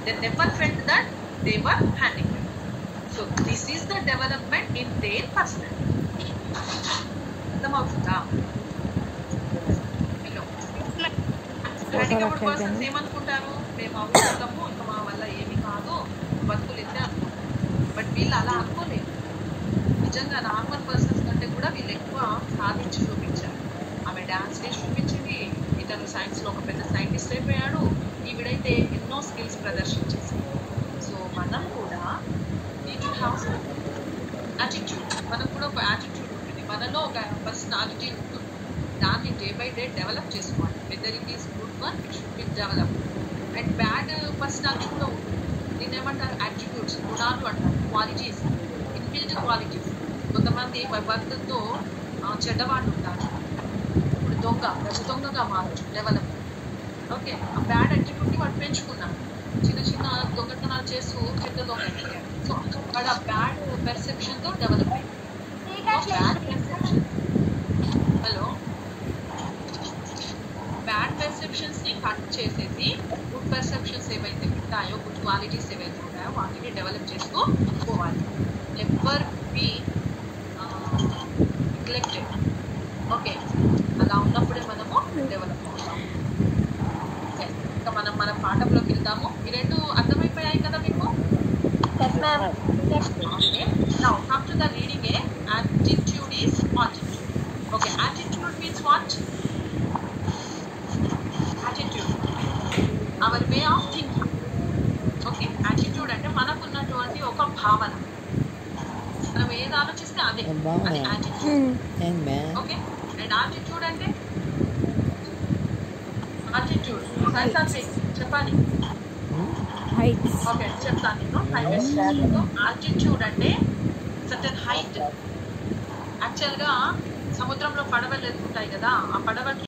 They never felt that they were handicap so this is the development in their personality అర్థమవుతుందా hello handicapped persons ఏమనుకుంటారు మేము అవుతాము ఇంకా మా వల్ల ఏమి కాదు బతుకులు ఇంతే అనుకుంటారు బట్ వీళ్ళు అలా అనుకోలేదు నిజంగా నార్మల్ పర్సన్స్ కంటే కూడా వీళ్ళు ఎక్కువ సాధించి చూపించారు ఆమె డాన్స్ వేసి చూపించింది ఇతను సైన్స్ లో ఒక పెద్ద సైంటిస్ట్ అయిపోయాడు ఈవిడైతే ఎన్నో స్కిల్స్ ప్రదర్శించేసింది సో మనం కూడా టు హ్యావ్ యాటిట్యూడ్ మనకు కూడా ఒక యాటిట్యూడ్ ఉంటుంది మనలో ఒక పర్సనాలిటీ ఉంటుంది దాన్ని డే బై డే డెవలప్ చేసుకోవాలి whether it is good one it should be develop and bad personality కూడా ఉంటుంది దీన్ని ఏమంటారు యాటిట్యూడ్స్ గుణాలు అంటారు క్వాలిటీస్ ఇన్బిల్డ్ క్వాలిటీస్ కొంతమంది భర్తతో చెడ్డవాళ్ళు ఉంటారు ఇప్పుడు దొంగ గజ దొంగగా మారచ్చు డెవలప్ ఓకే ఆ బ్యాడ్ యాటిట్యూడ్ని వాడు పెంచుకున్నాడు చిన్న చిన్న దొంగతనాలు చేస్తూ చెడ్డ దొంగ అయ్యాడు సో వాడు ఆ బ్యాడ్ పెర్సెప్షన్తో డెవలప్ అయ్యాడు bad perception hello bad perceptions ని కట్ చేసేసి గుడ్ పెర్సెప్షన్స్ ఏవైతే ఉంటాయో గుడ్ క్వాలిటీస్ ఏవైతే ఉంటాయో వాటిని డెవలప్ చేస్తూ పోవాలి ఎవర్ బి నెగ్లెక్టెడ్ ఓకే అలా ఉన్నప్పుడే మనము డెవలప్ అవుతాం ఓకే ఇంకా మనం మన పాఠంలోకి వెళ్దాము ఈ రెండు అర్థమైపోయాయి కదా మీకు Okay. Now come to the reading A. Attitude is attitude. Okay, attitude means what? Attitude. Our way of thinking. Okay, attitude అంటే మనకున్నటువంటి ఒక భావన మనం ఏది ఆలోచిస్తే అదే అది attitude. ఓకే అండ్ ఆటిట్యూడ్ అంటే ఆటిట్యూడ్ సైన్స్ చెప్పాలి హైట్స్ ఓకే చెప్తాను నేను హైవేస్ ఆల్టిట్యూడ్ అంటే సర్టన్ హైట్ యాక్చువల్గా సముద్రంలో పడవలు ఉంటాయి కదా ఆ పడవకి